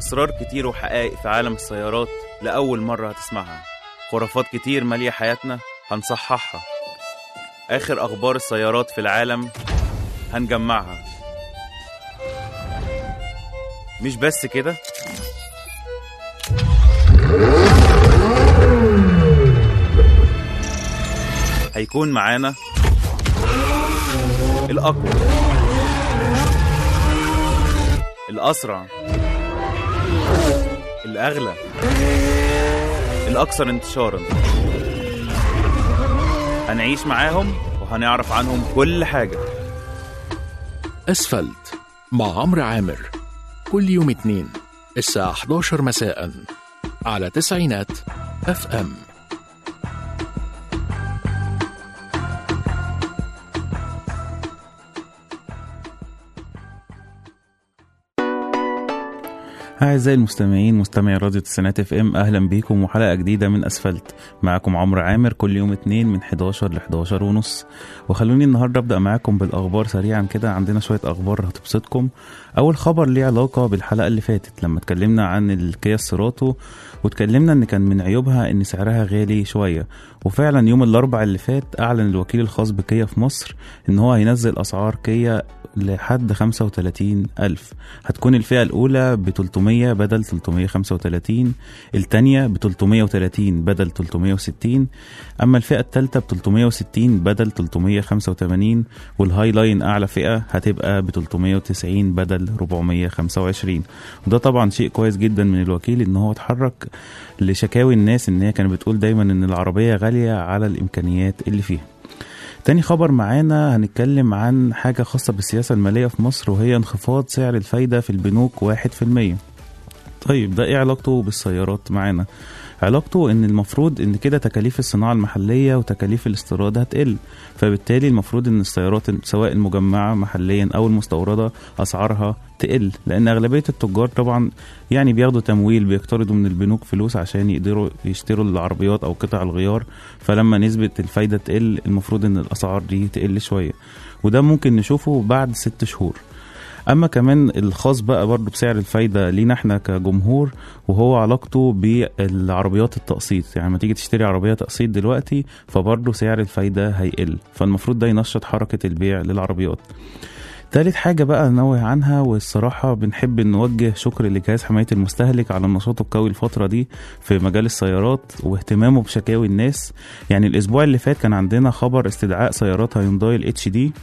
أسرار كتير وحقائق في عالم السيارات لأول مرة هتسمعها خرافات كتير مالية حياتنا هنصححها آخر أخبار السيارات في العالم هنجمعها مش بس كده هيكون معانا الأقوى الأسرع الأغلى الأكثر انتشارا هنعيش معاهم وهنعرف عنهم كل حاجة أسفلت مع عمرو عامر كل يوم اثنين الساعة 11 مساء على تسعينات اف ام أعزائي المستمعين مستمعي راديو تسعينات اف ام أهلا بيكم وحلقة جديدة من أسفلت معاكم عمرو عامر كل يوم اتنين من 11 ل 11 ونص وخلوني النهاردة أبدأ معاكم بالأخبار سريعا كده عندنا شوية أخبار هتبسطكم أول خبر ليه علاقة بالحلقة اللي فاتت لما اتكلمنا عن الكيا سيراتو واتكلمنا ان كان من عيوبها ان سعرها غالي شوية وفعلا يوم الاربع اللي فات اعلن الوكيل الخاص بكيا في مصر ان هو هينزل اسعار كيا لحد 35 ألف هتكون الفئة الأولى ب 300 بدل 335 التانية ب 330 بدل 360 أما الفئة التالتة ب 360 بدل 385 والهاي لاين أعلى فئة هتبقى ب 390 بدل 425 وده طبعا شيء كويس جدا من الوكيل ان هو اتحرك لشكاوي الناس ان هي كانت بتقول دايما ان العربية غالية على الامكانيات اللي فيها تاني خبر معانا هنتكلم عن حاجة خاصة بالسياسة المالية في مصر وهي انخفاض سعر الفايدة في البنوك واحد في المية طيب ده ايه علاقته بالسيارات معانا علاقته ان المفروض ان كده تكاليف الصناعه المحليه وتكاليف الاستيراد هتقل فبالتالي المفروض ان السيارات سواء المجمعه محليا او المستورده اسعارها تقل لان اغلبيه التجار طبعا يعني بياخدوا تمويل بيقترضوا من البنوك فلوس عشان يقدروا يشتروا العربيات او قطع الغيار فلما نسبه الفايده تقل المفروض ان الاسعار دي تقل شويه وده ممكن نشوفه بعد ست شهور اما كمان الخاص بقى برضه بسعر الفايده لينا احنا كجمهور وهو علاقته بالعربيات التقسيط يعني لما تيجي تشتري عربيه تقسيط دلوقتي فبرضه سعر الفايده هيقل فالمفروض ده ينشط حركه البيع للعربيات تالت حاجة بقى ننوه عنها والصراحة بنحب نوجه شكر لجهاز حماية المستهلك على نشاطه القوي الفترة دي في مجال السيارات واهتمامه بشكاوي الناس يعني الأسبوع اللي فات كان عندنا خبر استدعاء سيارات هيونداي الاتش دي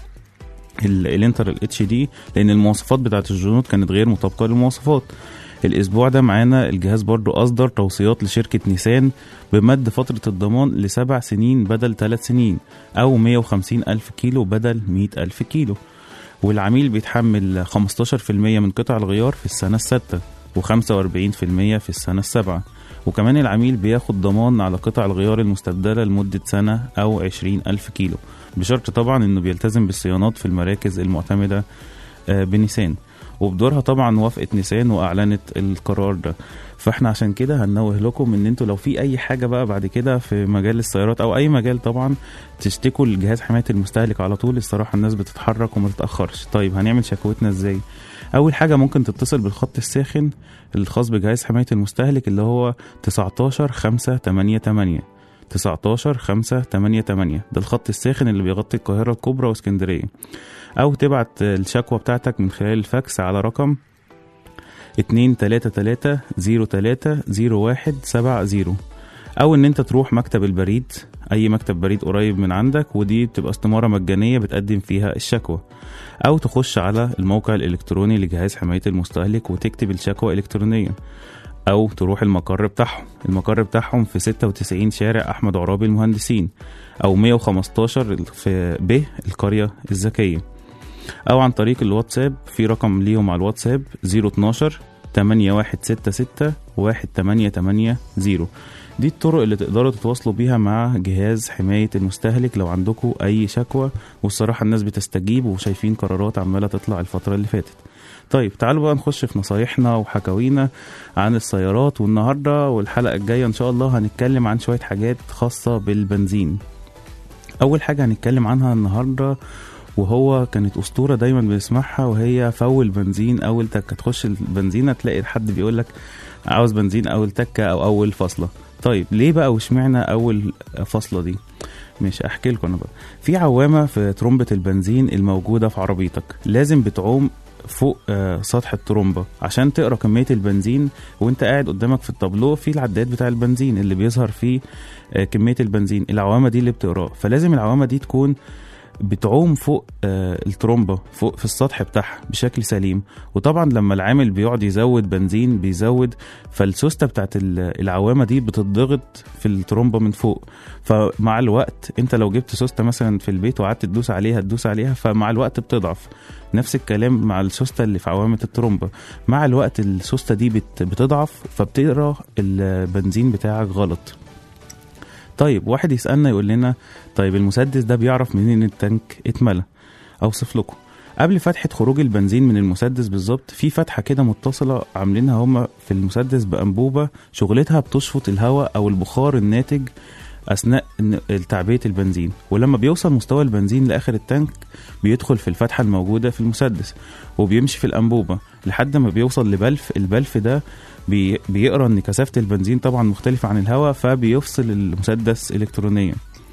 الانتر الاتش دي لان المواصفات بتاعت الجنود كانت غير مطابقه للمواصفات الاسبوع ده معانا الجهاز برضو اصدر توصيات لشركه نيسان بمد فتره الضمان لسبع سنين بدل ثلاث سنين او 150 الف كيلو بدل 100 الف كيلو والعميل بيتحمل 15% من قطع الغيار في السنه السادسه و45% في السنه السابعه وكمان العميل بياخد ضمان على قطع الغيار المستبدلة لمدة سنة أو عشرين ألف كيلو بشرط طبعا أنه بيلتزم بالصيانات في المراكز المعتمدة بنيسان وبدورها طبعا وافقت نيسان واعلنت القرار ده فاحنا عشان كده هننوه لكم ان انتوا لو في اي حاجه بقى بعد كده في مجال السيارات او اي مجال طبعا تشتكوا لجهاز حمايه المستهلك على طول الصراحه الناس بتتحرك وما تتاخرش طيب هنعمل شكوتنا ازاي اول حاجه ممكن تتصل بالخط الساخن الخاص بجهاز حمايه المستهلك اللي هو 19 5 8 8 19 5 8 8 ده الخط الساخن اللي بيغطي القاهره الكبرى واسكندريه او تبعت الشكوى بتاعتك من خلال الفاكس على رقم 2 3 3 0 3 0 1 7 0 او ان انت تروح مكتب البريد اي مكتب بريد قريب من عندك ودي بتبقى استمارة مجانية بتقدم فيها الشكوى او تخش على الموقع الالكتروني لجهاز حماية المستهلك وتكتب الشكوى الكترونيا او تروح المقر بتاعهم المقر بتاعهم في 96 شارع احمد عرابي المهندسين او 115 في ب القرية الذكية او عن طريق الواتساب في رقم ليهم على الواتساب 012 8166 1880 دي الطرق اللي تقدروا تتواصلوا بيها مع جهاز حماية المستهلك لو عندكم أي شكوى والصراحة الناس بتستجيب وشايفين قرارات عمالة تطلع الفترة اللي فاتت طيب تعالوا بقى نخش في نصايحنا وحكاوينا عن السيارات والنهاردة والحلقة الجاية إن شاء الله هنتكلم عن شوية حاجات خاصة بالبنزين أول حاجة هنتكلم عنها النهاردة وهو كانت اسطوره دايما بنسمعها وهي فول بنزين اول تكه تخش البنزينه تلاقي حد بيقول لك عاوز بنزين اول تكه او اول فاصله طيب ليه بقى واشمعنى اول فاصله دي مش احكي لكم انا بقى في عوامه في ترمبه البنزين الموجوده في عربيتك لازم بتعوم فوق آه، سطح الترومبه عشان تقرا كميه البنزين وانت قاعد قدامك في التابلو في العداد بتاع البنزين اللي بيظهر فيه آه، كميه البنزين العوامه دي اللي بتقراه فلازم العوامه دي تكون بتعوم فوق آه، الترومبه فوق في السطح بتاعها بشكل سليم وطبعا لما العامل بيقعد يزود بنزين بيزود فالسوسته بتاعت ال- العوامه دي بتضغط في الترومبه من فوق فمع الوقت انت لو جبت سوسته مثلا في البيت وقعدت تدوس عليها تدوس عليها فمع الوقت بتضعف نفس الكلام مع السوسته اللي في عوامه الترومبه مع الوقت السوسته دي بت- بتضعف فبتقرا البنزين بتاعك غلط طيب واحد يسالنا يقول لنا طيب المسدس ده بيعرف منين ان التانك اتملى اوصف لكم قبل فتحة خروج البنزين من المسدس بالظبط في فتحة كده متصلة عاملينها هما في المسدس بأنبوبة شغلتها بتشفط الهواء أو البخار الناتج أثناء إن- تعبئة البنزين ولما بيوصل مستوى البنزين لآخر التانك بيدخل في الفتحة الموجودة في المسدس وبيمشي في الأنبوبة لحد ما بيوصل لبلف البلف ده بي بيقرا ان كثافه البنزين طبعا مختلفه عن الهواء فبيفصل المسدس الكترونيا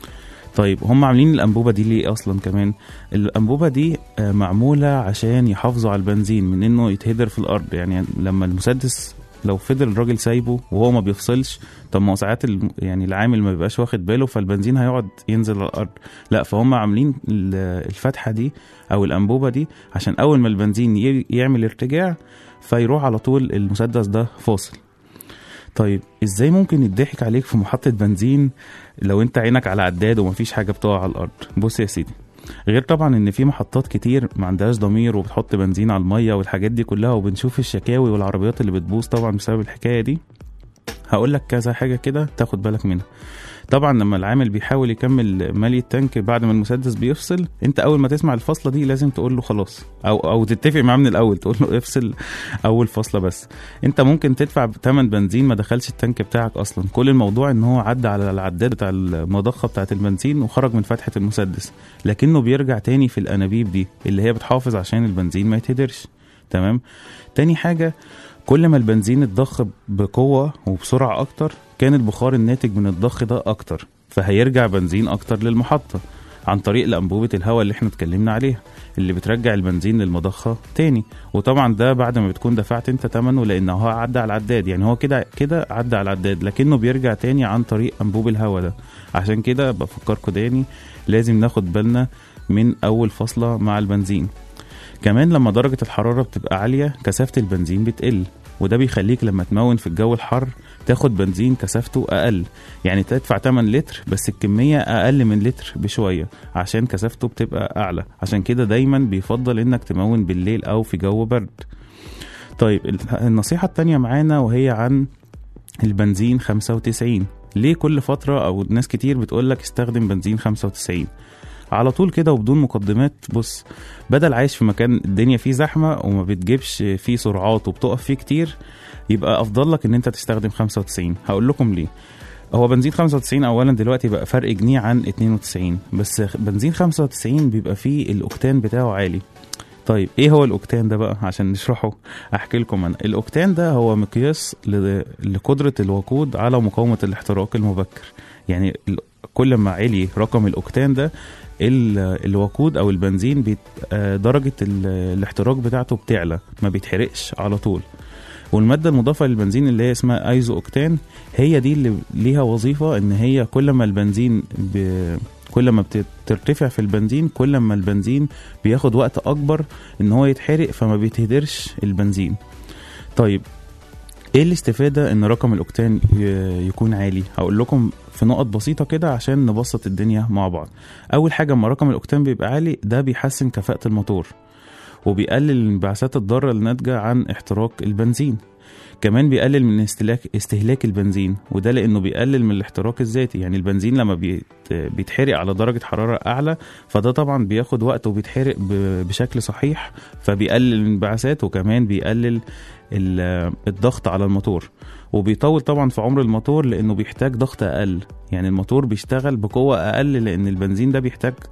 طيب هم عاملين الانبوبه دي ليه اصلا كمان الانبوبه دي آه، معموله عشان يحافظوا على البنزين من انه يتهدر في الارض يعني لما المسدس لو فضل الراجل سايبه وهو ما بيفصلش طب ما هو ساعات الم- يعني العامل ما بيبقاش واخد باله فالبنزين هيقعد ينزل على الارض لا فهم عاملين ال- الفتحه دي او الانبوبه دي عشان اول ما البنزين ي- يعمل ارتجاع فيروح على طول المسدس ده فاصل طيب ازاي ممكن يضحك عليك في محطة بنزين لو انت عينك على عداد ومفيش حاجة بتقع على الارض بص يا سيدي غير طبعا ان في محطات كتير ما عندهاش ضمير وبتحط بنزين على المية والحاجات دي كلها وبنشوف الشكاوي والعربيات اللي بتبوظ طبعا بسبب الحكاية دي هقول لك كذا حاجة كده تاخد بالك منها طبعا لما العامل بيحاول يكمل مالي التانك بعد ما المسدس بيفصل انت اول ما تسمع الفصله دي لازم تقول له خلاص او او تتفق معاه من الاول تقول له افصل اول فصله بس انت ممكن تدفع ثمن بنزين ما دخلش التانك بتاعك اصلا كل الموضوع ان هو عدى على العداد بتاع المضخه بتاعه البنزين وخرج من فتحه المسدس لكنه بيرجع تاني في الانابيب دي اللي هي بتحافظ عشان البنزين ما يتهدرش تمام تاني حاجه كل ما البنزين اتضخ بقوه وبسرعه اكتر كان البخار الناتج من الضخ ده اكتر فهيرجع بنزين اكتر للمحطه عن طريق لأنبوبة الهواء اللي احنا اتكلمنا عليها اللي بترجع البنزين للمضخة تاني وطبعا ده بعد ما بتكون دفعت انت تمنه لان هو عدى على العداد يعني هو كده كده عدى على العداد لكنه بيرجع تاني عن طريق انبوب الهواء ده عشان كده بفكركم تاني لازم ناخد بالنا من اول فاصلة مع البنزين كمان لما درجة الحرارة بتبقى عالية كثافة البنزين بتقل وده بيخليك لما تمون في الجو الحر تاخد بنزين كثافته أقل يعني تدفع 8 لتر بس الكمية أقل من لتر بشوية عشان كثافته بتبقى أعلى عشان كده دايما بيفضل إنك تمون بالليل أو في جو برد طيب النصيحة التانية معانا وهي عن البنزين 95 ليه كل فترة أو ناس كتير بتقولك استخدم بنزين 95 على طول كده وبدون مقدمات بص بدل عايش في مكان الدنيا فيه زحمة وما بتجيبش فيه سرعات وبتقف فيه كتير يبقى أفضل لك إن أنت تستخدم 95 هقول لكم ليه هو بنزين 95 اولا دلوقتي بقى فرق جنيه عن 92 بس بنزين 95 بيبقى فيه الاوكتان بتاعه عالي طيب ايه هو الاوكتان ده بقى عشان نشرحه احكي لكم انا الاوكتان ده هو مقياس ل- لقدره الوقود على مقاومه الاحتراق المبكر يعني ال- كل ما علي رقم الاوكتان ده ال- الوقود او البنزين بيت آه، درجه ال- الاحتراق بتاعته بتعلى ما بيتحرقش على طول والماده المضافه للبنزين اللي هي اسمها ايزو اوكتان هي دي اللي ليها وظيفه ان هي كل ما البنزين ب... كل ما بترتفع في البنزين كل ما البنزين بياخد وقت اكبر ان هو يتحرق فما بيتهدرش البنزين طيب ايه الاستفاده ان رقم الاوكتان ي- يكون عالي هقول لكم في نقط بسيطه كده عشان نبسط الدنيا مع بعض اول حاجه اما رقم الاوكتان بيبقى عالي ده بيحسن كفاءه الموتور وبيقلل الانبعاثات الضاره الناتجه عن احتراق البنزين كمان بيقلل من استهلاك استهلاك البنزين وده لانه بيقلل من الاحتراق الذاتي يعني البنزين لما بيت بيتحرق على درجه حراره اعلى فده طبعا بياخد وقت وبيتحرق ب- بشكل صحيح فبيقلل الانبعاثات وكمان بيقلل ال- الضغط على الموتور وبيطول طبعا في عمر الموتور لانه بيحتاج ضغط اقل يعني الموتور بيشتغل بقوه اقل لان البنزين ده بيحتاج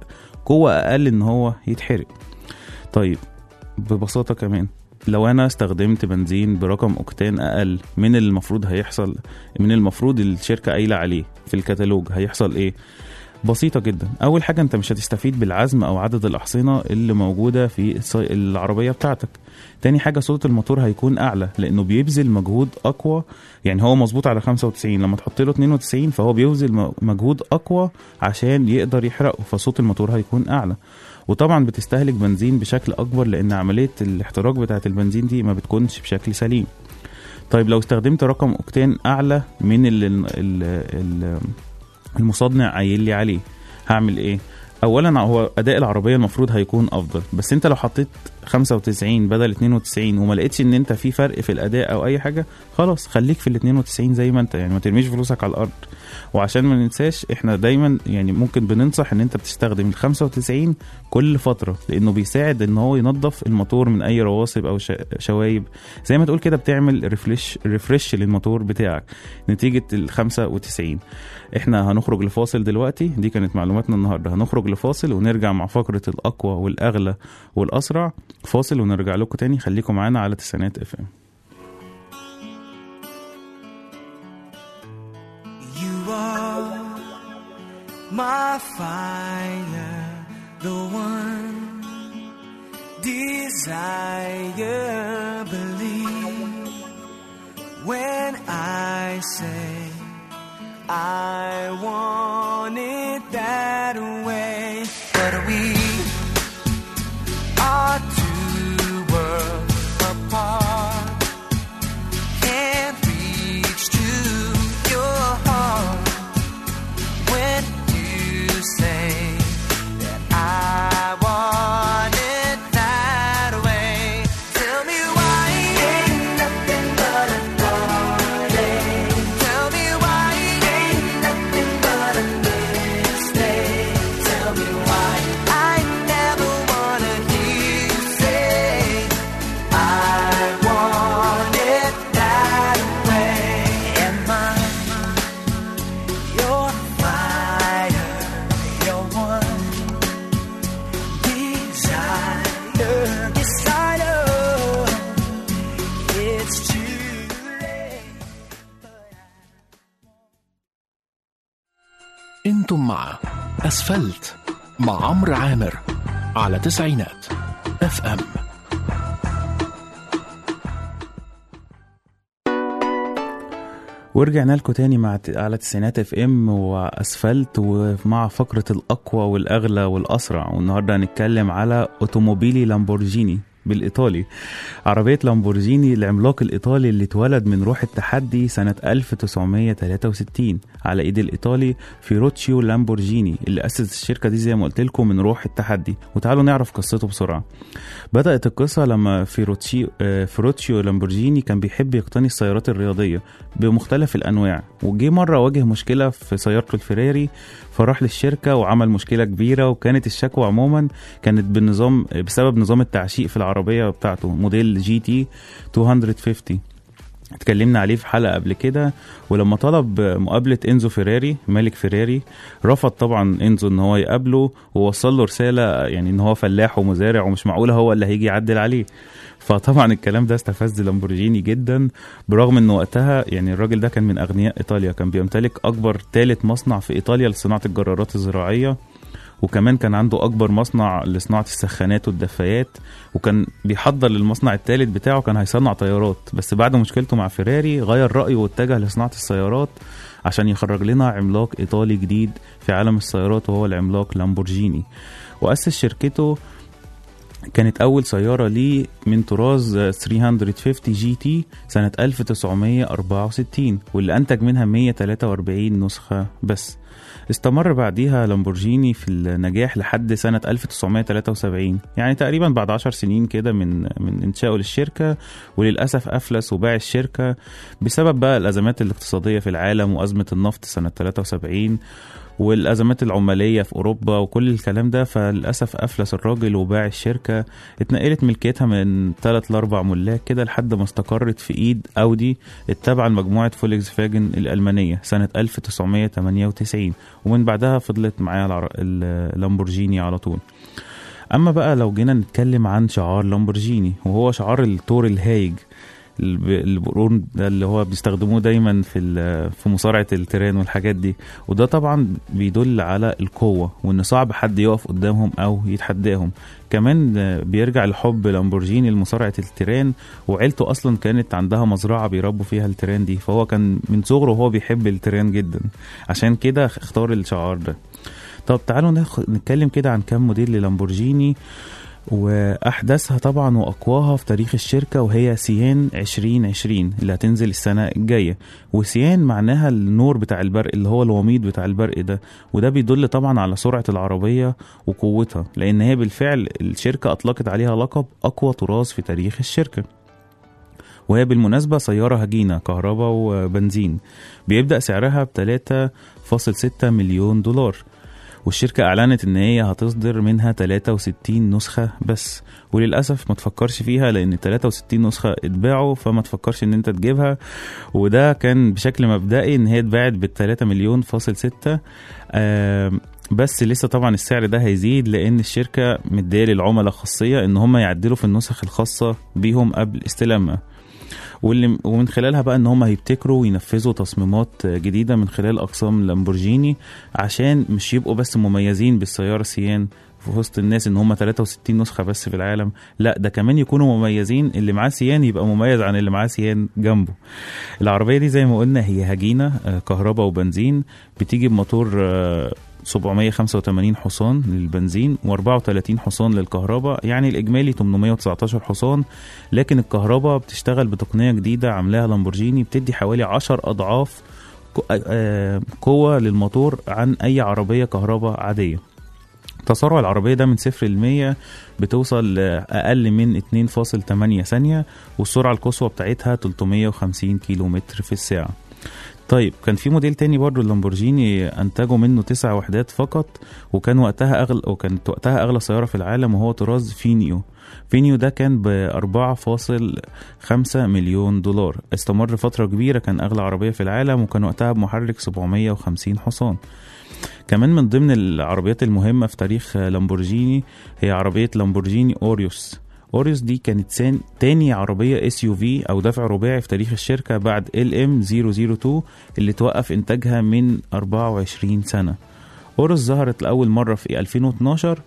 قوه اقل ان هو يتحرق طيب ببساطه كمان لو انا استخدمت بنزين برقم اوكتان اقل من اللي المفروض هيحصل من المفروض الشركه قايله عليه في الكتالوج هيحصل ايه بسيطة جدا أول حاجة أنت مش هتستفيد بالعزم أو عدد الأحصنة اللي موجودة في الصي- العربية بتاعتك تاني حاجة صوت الموتور هيكون أعلى لأنه بيبذل مجهود أقوى يعني هو مظبوط على 95 لما تحط له 92 فهو بيبذل م- مجهود أقوى عشان يقدر يحرقه فصوت الموتور هيكون أعلى وطبعا بتستهلك بنزين بشكل أكبر لأن عملية الاحتراق بتاعة البنزين دي ما بتكونش بشكل سليم طيب لو استخدمت رقم أوكتان أعلى من ال ال ال المصنع قايل لي عليه هعمل ايه اولا هو اداء العربيه المفروض هيكون افضل بس انت لو حطيت 95 بدل 92 وما لقيتش ان انت في فرق في الاداء او اي حاجه خلاص خليك في ال 92 زي ما انت يعني ما ترميش فلوسك على الارض وعشان ما ننساش احنا دايما يعني ممكن بننصح ان انت بتستخدم ال 95 كل فتره لانه بيساعد ان هو ينظف الموتور من اي رواسب او شا- شوايب زي ما تقول كده بتعمل ريفرش ريفرش للموتور بتاعك نتيجه ال 95 احنا هنخرج لفاصل دلوقتي دي كانت معلوماتنا النهارده هنخرج لفاصل ونرجع مع فقره الاقوى والاغلى والاسرع فاصل ونرجع لكم تاني خليكم معانا على تسعينات اف ام You are my fire, the one desire. Believe when I say I want it that way. But we are two worlds apart can't reach to your heart when you say that I want it that way. Tell me why ain't nothing but a heartache. Tell me why ain't nothing but a mistake. Tell me why I never wanna hear you say. I want it that way. Am I your fire, your one desire? Yes, I know it's too late. انتم مع اسفلت مع عمرو عامر على تسعينات اف ام ورجعنا لكم تاني مع على تسعينات اف ام واسفلت ومع فقره الاقوى والاغلى والاسرع والنهارده هنتكلم على اوتوموبيلي لامبورجيني بالايطالي عربيه لامبورجيني العملاق الايطالي اللي اتولد من روح التحدي سنه 1963 على ايد الايطالي فيروتشيو لامبورجيني اللي اسس الشركه دي زي ما قلت لكم من روح التحدي وتعالوا نعرف قصته بسرعه بدات القصه لما فيروتشيو آه، فيروتشيو لامبورجيني كان بيحب يقتني السيارات الرياضيه بمختلف الانواع وجي مره واجه مشكله في سيارته الفيراري فراح للشركه وعمل مشكله كبيره وكانت الشكوى عموما كانت بالنظام بسبب نظام التعشيق في العربيه بتاعته موديل جي تي 250 اتكلمنا عليه في حلقه قبل كده ولما طلب مقابله انزو فيراري مالك فيراري رفض طبعا انزو ان هو يقابله ووصل له رساله يعني ان هو فلاح ومزارع ومش معقوله هو اللي هيجي يعدل عليه فطبعا الكلام ده استفز لامبورجيني جدا برغم ان وقتها يعني الراجل ده كان من اغنياء ايطاليا كان بيمتلك اكبر ثالث مصنع في ايطاليا لصناعه الجرارات الزراعيه وكمان كان عنده اكبر مصنع لصناعه السخانات والدفايات وكان بيحضر للمصنع الثالث بتاعه كان هيصنع طيارات بس بعد مشكلته مع فيراري غير رايه واتجه لصناعه السيارات عشان يخرج لنا عملاق ايطالي جديد في عالم السيارات وهو العملاق لامبورجيني واسس شركته كانت أول سيارة ليه من طراز 350 جي تي سنة 1964 واللي أنتج منها 143 نسخة بس استمر بعديها لامبورجيني في النجاح لحد سنة 1973 يعني تقريبا بعد عشر سنين كده من من إنشائه للشركة وللأسف أفلس وباع الشركة بسبب بقى الأزمات الاقتصادية في العالم وأزمة النفط سنة 73 والازمات العماليه في اوروبا وكل الكلام ده فللاسف افلس الراجل وباع الشركه اتنقلت ملكيتها من ثلاث لاربع ملاك كده لحد ما استقرت في ايد اودي التابعه لمجموعه فولكس فاجن الالمانيه سنه 1998 ومن بعدها فضلت معايا العر- اللامبورجيني على طول اما بقى لو جينا نتكلم عن شعار لامبورجيني وهو شعار التور الهايج الب- البقرون ده اللي هو بيستخدموه دايما في ال- في مصارعه التيران والحاجات دي وده طبعا بيدل على القوه وان صعب حد يقف قدامهم او يتحداهم كمان آه، بيرجع لحب لامبورجيني لمصارعه التيران وعيلته اصلا كانت عندها مزرعه بيربوا فيها التيران دي فهو كان من صغره وهو بيحب التيران جدا عشان كده اختار الشعار ده طب تعالوا ناخد نتكلم كده عن كام موديل للامبورجيني واحدثها طبعا واقواها في تاريخ الشركه وهي سيان 2020 اللي هتنزل السنه الجايه وسيان معناها النور بتاع البرق اللي هو الوميض بتاع البرق ده وده بيدل طبعا على سرعه العربيه وقوتها لان هي بالفعل الشركه اطلقت عليها لقب اقوى طراز في تاريخ الشركه وهي بالمناسبة سيارة هجينة كهرباء وبنزين بيبدأ سعرها ب 3.6 مليون دولار والشركة أعلنت إن هي هتصدر منها 63 نسخة بس وللأسف ما تفكرش فيها لأن 63 نسخة اتباعوا فما تفكرش إن أنت تجيبها وده كان بشكل مبدئي إن هي اتباعت بال 3 مليون فاصل 6 آم، بس لسه طبعا السعر ده هيزيد لأن الشركة مدية للعملاء خاصية إن هم يعدلوا في النسخ الخاصة بيهم قبل استلامها واللي ومن خلالها بقى ان هم هيبتكروا وينفذوا تصميمات جديده من خلال اقسام لامبورجيني عشان مش يبقوا بس مميزين بالسياره سيان في وسط الناس ان هم 63 نسخه بس في العالم لا ده كمان يكونوا مميزين اللي معاه سيان يبقى مميز عن اللي معاه سيان جنبه العربيه دي زي ما قلنا هي هجينه آه، كهرباء وبنزين بتيجي بموتور آه، 785 حصان للبنزين و34 حصان للكهرباء يعني الإجمالي 819 حصان لكن الكهرباء بتشتغل بتقنية جديدة عاملاها لامبورجيني بتدي حوالي 10 أضعاف ق- آه، قوة للموتور عن أي عربية كهرباء عادية تسارع العربية ده من صفر لمية بتوصل لأقل من 2.8 ثانية والسرعة القصوى بتاعتها 350 كيلو متر في الساعة طيب كان في موديل تاني برضو اللامبورجيني انتجوا منه تسع وحدات فقط وكان وقتها اغلى وكانت وقتها اغلى سياره في العالم وهو طراز فينيو فينيو ده كان ب 4.5 مليون دولار استمر فتره كبيره كان اغلى عربيه في العالم وكان وقتها بمحرك 750 حصان كمان من ضمن العربيات المهمة في تاريخ لامبورجيني هي عربية لامبورجيني أوريوس أوريوس دي كانت سان تاني عربية اس يو في أو دفع رباعي في تاريخ الشركة بعد ال ام 002 اللي توقف إنتاجها من 24 سنة أوريوس ظهرت لأول مرة في 2012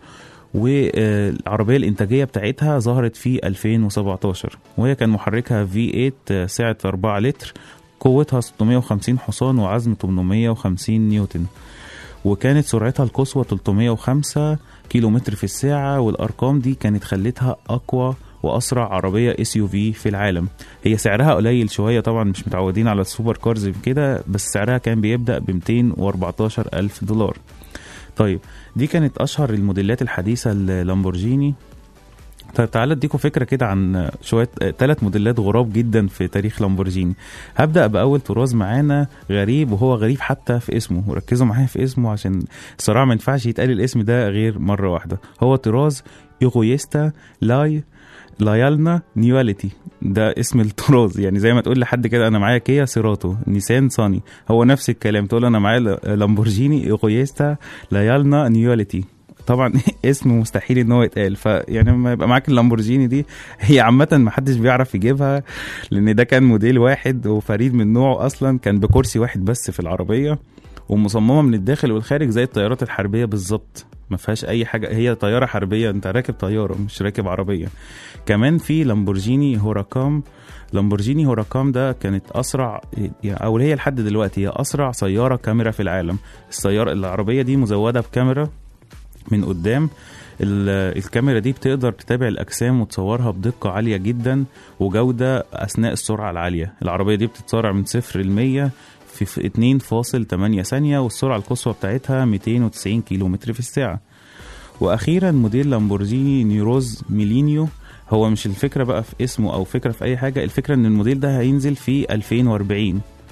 والعربية الإنتاجية بتاعتها ظهرت في 2017 وهي كان محركها V8 سعة 4 لتر قوتها 650 حصان وعزم 850 نيوتن وكانت سرعتها القصوى 305 كيلو متر في الساعة والأرقام دي كانت خلتها أقوى وأسرع عربية اس يو في في العالم هي سعرها قليل شوية طبعا مش متعودين على السوبر كارز كده بس سعرها كان بيبدأ ب 214 ألف دولار طيب دي كانت أشهر الموديلات الحديثة للامبورجيني طيب تعالى اديكم فكره كده عن شويه ثلاث موديلات غراب جدا في تاريخ لامبورجيني هبدا باول طراز معانا غريب وهو غريب حتى في اسمه وركزوا معايا في اسمه عشان الصراحه ما ينفعش يتقال الاسم ده غير مره واحده هو طراز ايغويستا لاي لايالنا نيواليتي ده اسم الطراز يعني زي ما تقول لحد كده انا معايا كيا سيراتو نيسان صاني هو نفس الكلام تقول انا معايا لامبورجيني ايغويستا لايالنا نيواليتي طبعا اسم مستحيل ان هو يتقال فيعني لما يبقى معاك اللامبورجيني دي هي عامه ما حدش بيعرف يجيبها لان ده كان موديل واحد وفريد من نوعه اصلا كان بكرسي واحد بس في العربيه ومصممه من الداخل والخارج زي الطيارات الحربيه بالظبط ما فيهاش اي حاجه هي طياره حربيه انت راكب طياره مش راكب عربيه كمان في لامبورجيني هوراكام لامبورجيني هوراكام ده كانت اسرع او هي لحد دلوقتي هي اسرع سياره كاميرا في العالم السياره العربيه دي مزوده بكاميرا من قدام الكاميرا دي بتقدر تتابع الاجسام وتصورها بدقه عاليه جدا وجوده اثناء السرعه العاليه العربيه دي بتتسارع من صفر ل 100 في 2.8 ثانيه والسرعه القصوى بتاعتها 290 كيلو متر في الساعه واخيرا موديل لامبورجيني نيروز ميلينيو هو مش الفكره بقى في اسمه او فكره في اي حاجه الفكره ان الموديل ده هينزل في 2040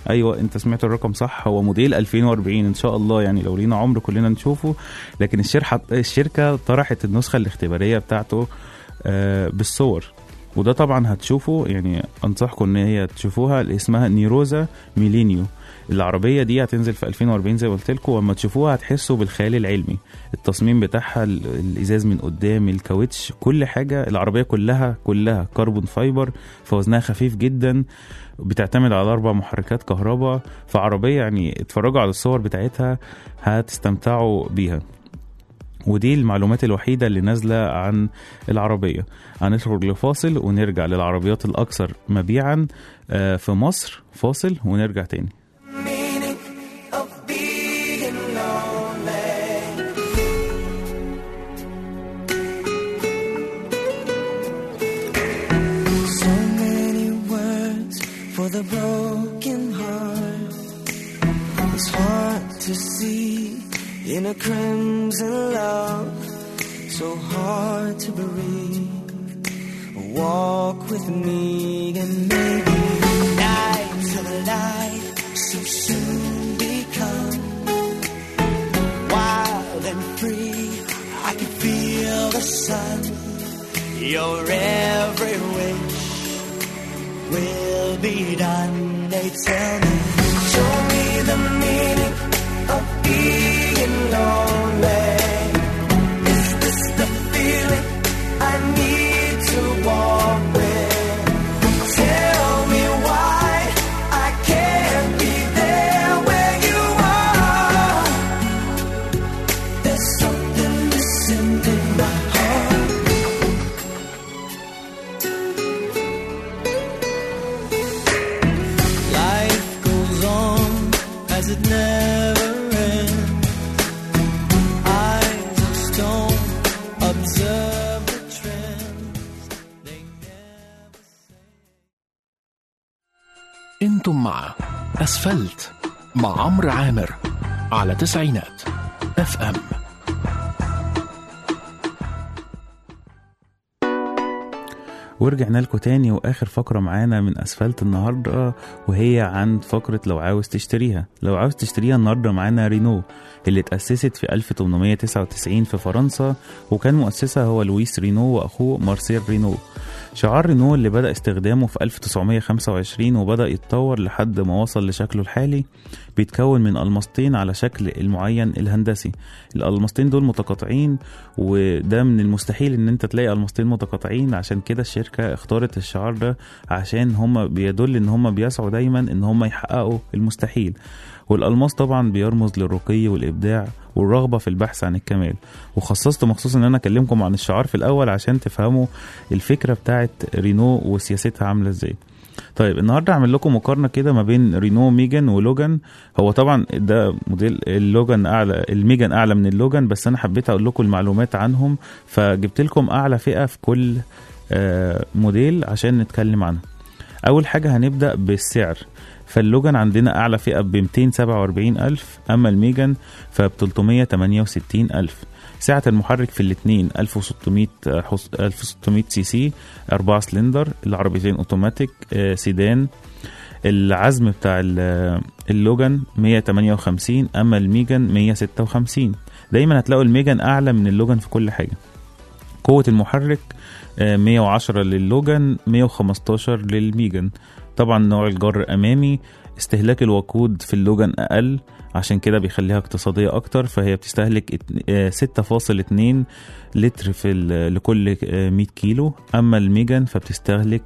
ايوه انت سمعت الرقم صح هو موديل 2040 ان شاء الله يعني لو لينا عمر كلنا نشوفه لكن الشركه الشركه طرحت النسخه الاختباريه بتاعته آه، بالصور وده طبعا هتشوفه يعني انصحكم ان هي تشوفوها اللي اسمها نيروزا ميلينيو العربيه دي هتنزل في 2040 زي ما قلت لكم واما تشوفوها هتحسوا بالخيال العلمي التصميم بتاعها ال- الازاز من قدام الكاوتش كل حاجه العربيه كلها كلها كربون فايبر فوزنها خفيف جدا بتعتمد على اربع محركات كهرباء فعربيه يعني اتفرجوا على الصور بتاعتها هتستمتعوا بيها ودي المعلومات الوحيدة اللي نازلة عن العربية هنخرج لفاصل ونرجع للعربيات الأكثر مبيعا آه، في مصر فاصل ونرجع تاني meaning of being lonely. So many words for the broken heart. It's hard to see in a crimson love. So hard to breathe. Walk with me and maybe nights of life so soon become wild and free. I can feel the sun. Your every wish will be done. They tell me, show me the meaning of being lonely. Is this the feeling I need to walk with? Tell me why I can't be there where you are. There's something missing in my heart. Life goes on as it never ends. Eyes of stone observe the trends. They never انتم مع اسفلت مع عمرو عامر على تسعينات اف ام ورجعنا لكم تاني واخر فقره معانا من اسفلت النهارده وهي عن فقره لو عاوز تشتريها لو عاوز تشتريها النهارده معانا رينو اللي اتاسست في 1899 في فرنسا وكان مؤسسها هو لويس رينو واخوه مارسيل رينو شعار رينو اللي بدأ استخدامه في 1925 وبدأ يتطور لحد ما وصل لشكله الحالي بيتكون من ألماستين على شكل المعين الهندسي الألماستين دول متقاطعين وده من المستحيل ان انت تلاقي ألماستين متقاطعين عشان كده الشركة اختارت الشعار ده عشان هم بيدل ان هم بيسعوا دايما ان هم يحققوا المستحيل والألماس طبعا بيرمز للرقي والإبداع والرغبة في البحث عن الكمال وخصصت مخصوص ان انا اكلمكم عن الشعار في الاول عشان تفهموا الفكرة بتاعت رينو وسياستها عاملة ازاي طيب النهارده هعمل لكم مقارنه كده ما بين رينو ميجان ولوجان هو طبعا ده موديل اللوجان اعلى الميجان اعلى من اللوجان بس انا حبيت اقول لكم المعلومات عنهم فجبت لكم اعلى فئه في كل آه، موديل عشان نتكلم عنها اول حاجه هنبدا بالسعر فاللوجان عندنا اعلى فئه ب 247 الف اما الميجان فب 368 الف سعة المحرك في الاثنين 1600 حص- 1600 سي سي 4 سلندر العربيتين اوتوماتيك آه، سيدان العزم بتاع ال- اللوجان 158 اما الميجان 156 دايما هتلاقوا الميجان اعلى من اللوجان في كل حاجه قوة المحرك آه، 110 للوجان 115 للميجان طبعا نوع الجر امامي استهلاك الوقود في اللوجان اقل عشان كده بيخليها اقتصادية أكتر فهي بتستهلك ات- آه، 6.2 لتر في ال- لكل آه، 100 كيلو أما الميجان فبتستهلك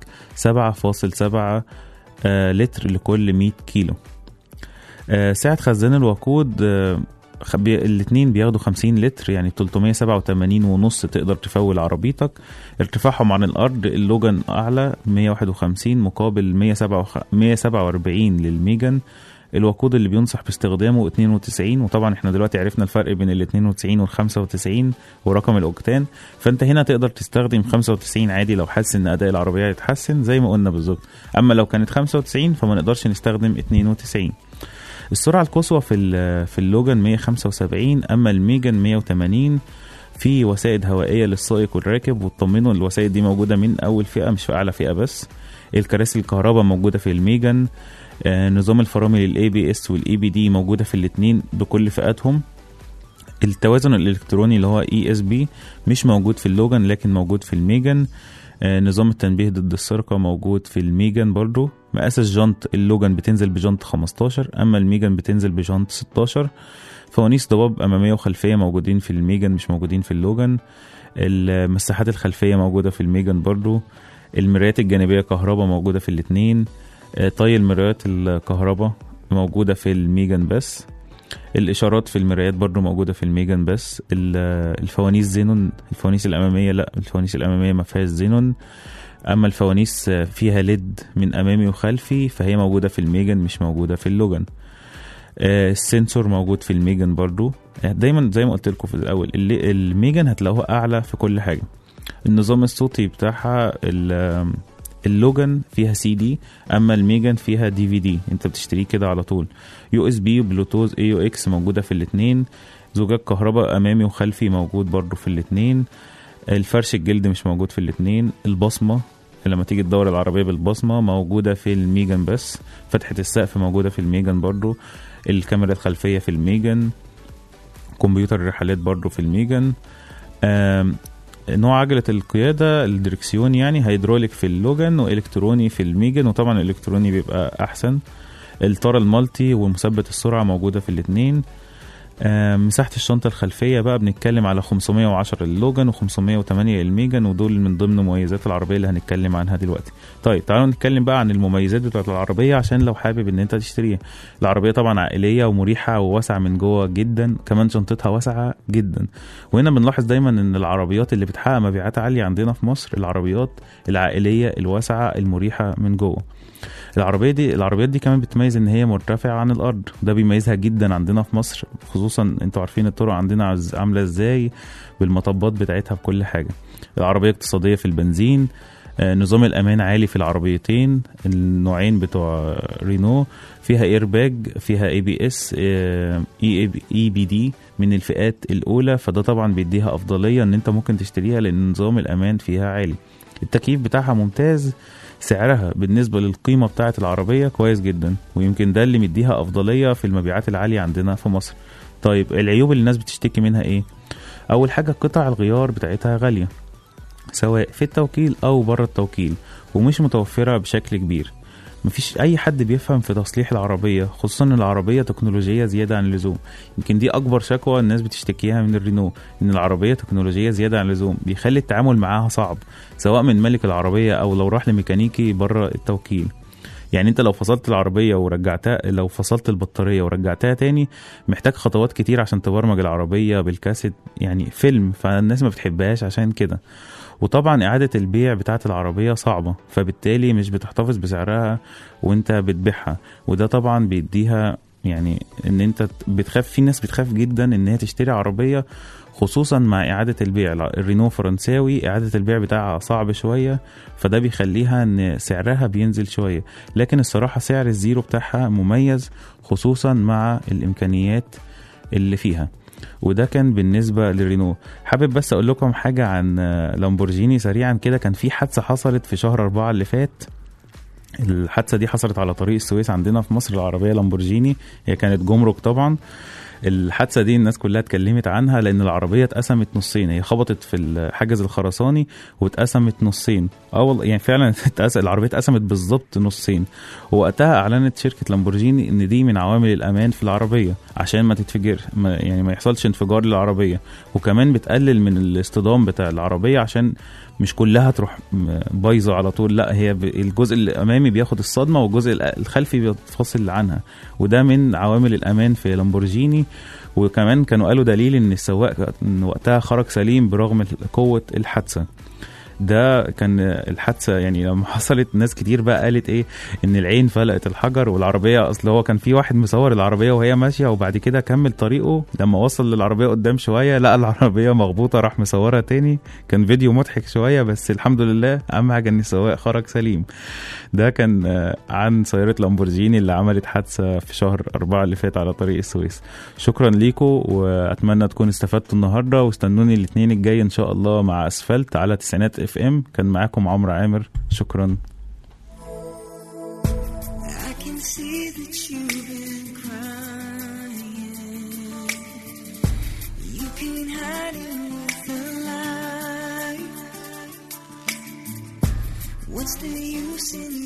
7.7 آه، لتر لكل 100 كيلو آه، سعة خزان الوقود آه، خ- بي- الاتنين بياخدوا 50 لتر يعني 387 ونص تقدر تفول عربيتك ارتفاعهم عن الأرض اللوجان أعلى 151 مقابل 147 147 للميجان الوقود اللي بينصح باستخدامه 92 وطبعا احنا دلوقتي عرفنا الفرق بين ال 92 وال 95 ورقم الاوكتان فانت هنا تقدر تستخدم 95 عادي لو حاسس ان اداء العربيه هيتحسن زي ما قلنا بالظبط اما لو كانت 95 فما نقدرش نستخدم 92 السرعه القصوى في ال- في اللوجان 175 اما الميجان 180 في وسائد هوائيه للسائق والراكب واطمنوا الوسائد دي موجوده من اول فئه مش في اعلى فئه بس الكراسي الكهرباء موجوده في الميجان آه، نظام الفرامل الاي بي اس والاي بي دي موجوده في الاثنين بكل فئاتهم التوازن الالكتروني اللي هو اي اس بي مش موجود في اللوجان لكن موجود في الميجان آه، نظام التنبيه ضد السرقه موجود في الميجان برضو مقاس الجنط اللوجان بتنزل بجنط 15 اما الميجان بتنزل بجنط 16 فوانيس ضباب اماميه وخلفيه موجودين في الميجان مش موجودين في اللوجان المساحات الخلفيه موجوده في الميجان برضو المرايات الجانبيه كهرباء موجوده في الاثنين طي المرايات الكهرباء موجوده في الميجان بس الاشارات في المرايات برضو موجوده في الميجان بس ال- الفوانيس زينون الفوانيس الاماميه لا الفوانيس الاماميه ما فيهاش زينون اما الفوانيس فيها ليد من امامي وخلفي فهي موجوده في الميجان مش موجوده في اللوجان آه، السنسور موجود في الميجان برضو آه، دايما زي ما قلت لكم في الاول اللي- الميجان هتلاقوها اعلى في كل حاجه النظام الصوتي بتاعها ال- اللوجان فيها سي دي اما الميجان فيها دي في دي انت بتشتريه كده على طول يو اس بي وبلوتوث اي يو اكس موجوده في الاثنين زجاج كهرباء امامي وخلفي موجود برضو في الاثنين الفرش الجلد مش موجود في الاثنين البصمه لما تيجي تدور العربيه بالبصمه موجوده في الميجان بس فتحه السقف موجوده في الميجان برضو الكاميرا الخلفيه في الميجان كمبيوتر الرحلات برضو في الميجان آم، نوع عجلة القيادة الدركسيون يعني هيدروليك في اللوجان والكتروني في الميجان وطبعا الالكتروني بيبقى احسن الطارة المالتي ومثبت السرعة موجودة في الاتنين آم، مساحة الشنطة الخلفية بقى بنتكلم على 510 اللوجان و508 الميجان ودول من ضمن مميزات العربية اللي هنتكلم عنها دلوقتي طيب تعالوا نتكلم بقى عن المميزات بتاعت العربية عشان لو حابب ان انت تشتريها العربية طبعا عائلية ومريحة وواسعة من جوه جدا كمان شنطتها واسعة جدا وهنا بنلاحظ دايما ان العربيات اللي بتحقق مبيعات عالية عندنا في مصر العربيات العائلية الواسعة المريحة من جوه العربيه دي العربيات دي كمان بتميز ان هي مرتفعه عن الارض ده بيميزها جدا عندنا في مصر خصوصا انتوا عارفين الطرق عندنا عز- عامله ازاي بالمطبات بتاعتها بكل حاجه العربيه اقتصاديه في البنزين آه، نظام الامان عالي في العربيتين النوعين بتوع رينو فيها اير باج فيها اي بي اس اي اي بي دي من الفئات الاولى فده طبعا بيديها افضليه ان انت ممكن تشتريها لان نظام الامان فيها عالي التكييف بتاعها ممتاز سعرها بالنسبة للقيمة بتاعة العربية كويس جدا ويمكن ده اللي مديها أفضلية في المبيعات العالية عندنا في مصر طيب العيوب اللي الناس بتشتكي منها ايه أول حاجة قطع الغيار بتاعتها غالية سواء في التوكيل أو بره التوكيل ومش متوفرة بشكل كبير مفيش أي حد بيفهم في تصليح العربية خصوصا إن العربية تكنولوجية زيادة عن اللزوم يمكن دي أكبر شكوى الناس بتشتكيها من الرينو إن العربية تكنولوجية زيادة عن اللزوم بيخلي التعامل معاها صعب سواء من مالك العربية أو لو راح لميكانيكي بره التوكيل يعني انت لو فصلت العربية ورجعتها لو فصلت البطارية ورجعتها تاني محتاج خطوات كتير عشان تبرمج العربية بالكاسيت يعني فيلم فالناس ما بتحبهاش عشان كده وطبعا إعادة البيع بتاعة العربية صعبة فبالتالي مش بتحتفظ بسعرها وانت بتبيعها وده طبعا بيديها يعني ان انت بتخاف في ناس بتخاف جدا ان هي تشتري عربية خصوصا مع إعادة البيع الع- الرينو فرنساوي إعادة البيع بتاعها صعب شوية فده بيخليها ان سعرها بينزل شوية لكن الصراحة سعر الزيرو بتاعها مميز خصوصا مع الإمكانيات اللي فيها وده كان بالنسبة للرينو حابب بس أقول لكم حاجة عن آه، لامبورجيني سريعا كده كان في حادثة حصلت في شهر أربعة اللي فات الحادثة دي حصلت على طريق السويس عندنا في مصر العربية لامبورجيني هي كانت جمرك طبعا الحادثة دي الناس كلها اتكلمت عنها لأن العربية اتقسمت نصين هي خبطت في الحاجز الخرساني واتقسمت نصين اه والله يعني فعلا اتقس- العربية اتقسمت بالظبط نصين ووقتها أعلنت شركة لامبورجيني إن دي من عوامل الأمان في العربية عشان ما تتفجر ما يعني ما يحصلش انفجار للعربية وكمان بتقلل من الاصطدام بتاع العربية عشان مش كلها تروح م- بايظة على طول لا هي ب- الجزء الأمامي بياخد الصدمة والجزء الأ- الخلفي بيتفصل عنها وده من عوامل الأمان في لامبورجيني وكمان كانوا قالوا دليل ان السواق إن وقتها خرج سليم برغم قوة الحادثة ده كان الحادثة يعني لما حصلت ناس كتير بقى قالت ايه ان العين فلقت الحجر والعربية اصل هو كان في واحد مصور العربية وهي ماشية وبعد كده كمل طريقه لما وصل للعربية قدام شوية لقى العربية مخبوطة راح مصورها تاني كان فيديو مضحك شوية بس الحمد لله اهم حاجة ان السواق خرج سليم ده كان آه، عن سيارة لامبورجيني اللي عملت حادثة في شهر أربعة اللي فات على طريق السويس شكرا ليكم وأتمنى تكون استفدتوا النهاردة واستنوني الاثنين الجاي إن شاء الله مع أسفلت على تسعينات اف ام كان معاكم عمرو عامر شكرا I can see that you've been crying. You can't hide it with a lie. What's the use in